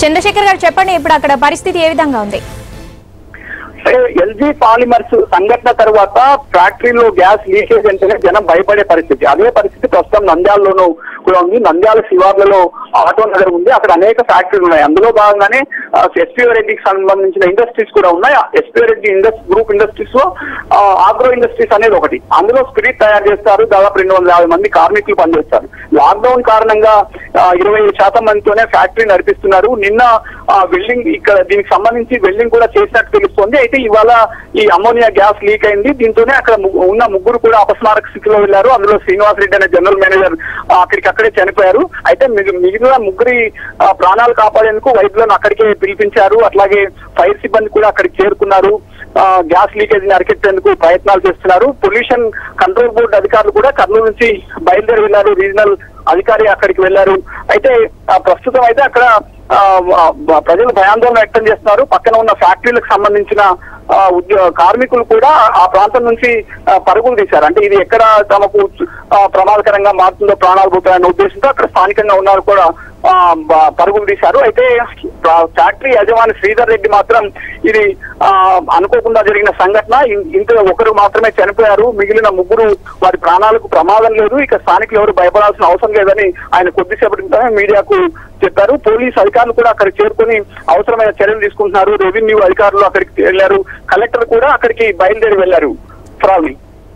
చంద్రశేఖర్ గారు చెప్పండి ఇప్పుడు అక్కడ పరిస్థితి ఏ విధంగా ఉంది ఎల్జీ పాలిమర్స్ సంఘటన తర్వాత ఫ్యాక్టరీలో గ్యాస్ లీకేజ్ అంటేనే జనం భయపడే పరిస్థితి అదే పరిస్థితి ప్రస్తుతం నంద్యాలలోనూ కూడా ఉంది నంద్యాల శివార్లలో ఆటో నగర్ ఉంది అక్కడ అనేక ఫ్యాక్టరీలు ఉన్నాయి అందులో భాగంగానే ఎస్పీ రెడ్డికి సంబంధించిన ఇండస్ట్రీస్ కూడా ఉన్నాయి SP Reddy Indus group industries లో ఆగ్రో ఇండస్ట్రీస్ అనేది ఒకటి అందులో స్పిరిట్ తయారు చేస్తారు దాదాపు రెండు వందల యాభై మంది కార్మికులు పనిచేస్తారు లాక్డౌన్ కారణంగా ఆ, ఇరవై శాతం మందితోనే ఫ్యాక్టరీ నడిపిస్తున్నారు నిన్న వెల్డింగ్ ఇక్కడ దీనికి సంబంధించి వెల్డింగ్ కూడా చేసినట్టు తెలుస్తోంది అయితే ఇవాళ ఈ అమోనియా గ్యాస్ లీక్ అయింది దీంతోనే అక్కడ ము- ఉన్న ముగ్గురు కూడా అపస్మారక స్థితిలో వెళ్లారు అందులో శ్రీనివాస్ రెడ్డి అనే జనరల్ మేనేజర్ ఆ, అక్కడికి అక్కడే చనిపోయారు అయితే మిగి- మిగిలిన ముగ్గురి ఆ, ప్రాణాలు కాపాడేందుకు వైద్యులను అక్కడికే పిలిపించారు అట్లాగే ఫైర్ సిబ్బంది కూడా అక్కడికి చేరుకున్నారు ఆ, గ్యాస్ లీకేజ్ ని అరికెట్టేందుకు ప్రయత్నాలు చేస్తున్నారు పొల్యూషన్ కంట్రోల్ బోర్డు అధికారులు కూడా కర్నూలు నుంచి బయలుదేరి వెళ్లారు రీజనల్ అధికారి అక్కడికి వెళ్లారు అయితే ఆ, ప్రస్తుతం అయితే అక్కడ ఆ, ఆ, ప్రజలు భయాందోళన వ్యక్తం చేస్తున్నారు పక్కన ఉన్న ఫ్యాక్టరీలకు సంబంధించిన ఆ, ఉద్యో కార్మికులు కూడా ఆ ప్రాంతం నుంచి ఆ, పరుగులు తీశారు అంటే ఇది ఎక్కడ తమకు ఆ, ప్రమాదకరంగా మారుతుందో ప్రాణాలు పోతాయన్న ఉద్దేశంతో అక్కడ స్థానికంగా ఉన్నారు కూడా ఆ, బ- పరుగులు తీశారు అయితే ప్ర- ఫ్యాక్టరీ యజమాని శ్రీధర్ రెడ్డి మాత్రం ఇది ఆ, అనుకోకుండా జరిగిన సంఘటన ఇన్- ఇంత ఒకరు మాత్రమే చనిపోయారు మిగిలిన ముగ్గురు వారి ప్రాణాలకు ప్రమాదం లేదు ఇక స్థానికులు ఎవరు భయపడాల్సిన అవసరం లేదని ఆయన కొద్దిసేపటి క్రితమే మీడియాకు చెప్పారు పోలీస్ అధికారులు కూడా అక్కడికి చేరుకొని అవసరమైన చర్యలు తీసుకుంటున్నారు రెవెన్యూ అధికారులు అక్కడికి వెళ్లారు కలెక్టర్ కూడా అక్కడికి బయలుదేరి వెళ్లారు ఫ్రాల్ని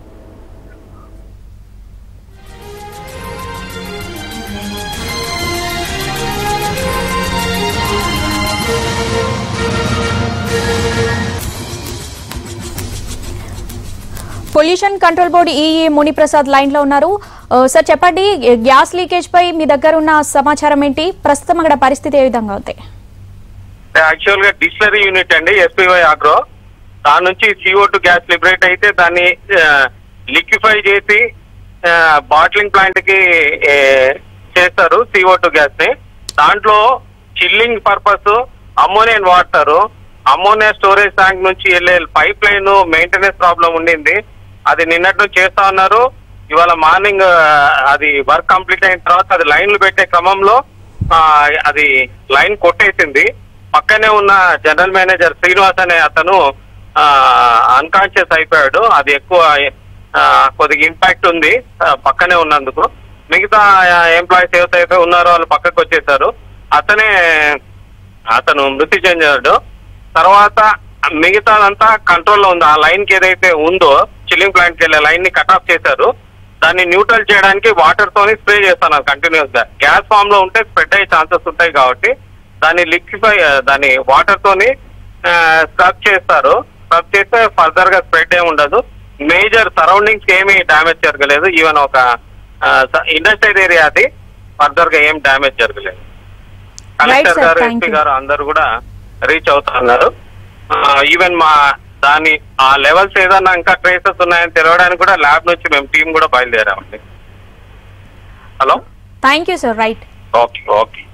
pollution control board EE Muniprasad line లో ఉన్నారు ఆ, సార్ చెప్పండి గ్యాస్ లీకేజ్ పై మీ దగ్గర ఉన్న సమాచారం ఏంటి ప్రస్తుతం అక్కడ పరిస్థితి ఏ విధంగా ఉంది యాక్చువల్ గా డిస్టిలరీ యూనిట్ అండి ఎస్పీవై ఆగ్రో దాని నుంచి సిఓ టూ గ్యాస్ లిబరేట్ అయితే దాన్ని లిక్విఫై చేసి బాటిలింగ్ ప్లాంట్ కి ఏ, చేస్తారు సిఓ టూ గ్యాస్ ని దాంట్లో చిల్లింగ్ పర్పస్ అమ్మోనియన్ వాడతారు అమ్మోనియా స్టోరేజ్ ట్యాంక్ నుంచి వెళ్ళే పైప్ లైన్ మెయింటెనెన్స్ ప్రాబ్లం ఉండింది అది నిన్నటి నుంచి చేస్తా ఉన్నారు ఇవాళ మార్నింగ్ అది వర్క్ కంప్లీట్ అయిన తర్వాత అది లైన్లు పెట్టే క్రమంలో ఆ, అది లైన్ కొట్టేసింది పక్కనే ఉన్న జనరల్ మేనేజర్ శ్రీనివాస్ అనే అతను అన్కాన్షియస్ అయిపోయాడు అది ఎక్కువ ఆ, కొద్దిగా ఇంపాక్ట్ ఉంది ఆ, పక్కనే ఉన్నందుకు మిగతా ఎంప్లాయీస్ ఎవరైతే ఉన్నారో వాళ్ళు పక్కకు వచ్చేసారు అతనే అతను మృతి చెందాడు తర్వాత మిగతాదంతా కంట్రోల్లో ఉంది ఆ లైన్ కి ఏదైతే ఉందో చిల్లింగ్ ప్లాంట్ కి వెళ్ళే లైన్ ని కట్ ఆఫ్ చేశారు దాన్ని న్యూట్రల్ చేయడానికి వాటర్ తోని స్ప్రే చేస్తున్నారు కంటిన్యూస్ గా గ్యాస్ ఫామ్ లో ఉంటే స్ప్రెడ్ అయ్యే ఛాన్సెస్ ఉంటాయి కాబట్టి దాన్ని లిక్విఫై దాన్ని వాటర్ తోని స్క్రబ్ చేస్తారు స్క్రబ్ చేస్తే ఫర్దర్ గా స్ప్రెడ్ ఏమి ఉండదు మేజర్ సరౌండింగ్స్ కి ఏమీ డ్యామేజ్ జరగలేదు ఈవెన్ ఒక ఇండస్ట్రియల్ ఏరియా అది ఫర్దర్ గా ఏం డ్యామేజ్ జరగలేదు Right, collector sir. Garu Thank SP you. Garu అందరు కూడా రీచ్ అవుతున్నారు ఈవెన్ మా దాని ఆ లెవెల్స్ ఏదన్నా ఇంకా ట్రేసెస్ ఉన్నాయని తెలవడానికి కూడా ల్యాబ్ నుంచి మేము టీం కూడా బయలుదేరామండి hello thank you sir right okay okay